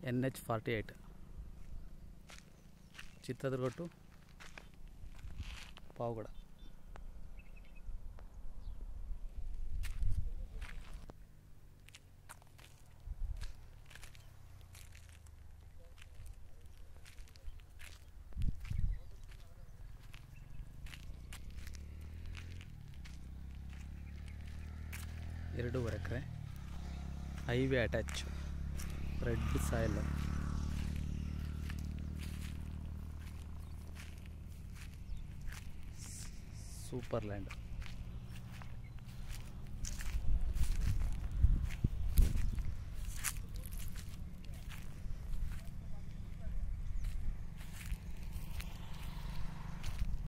N H forty eight Chitradurga to Pavagada ಎರಡೂವರೆ ಎಕರೆ highway attach red soil super land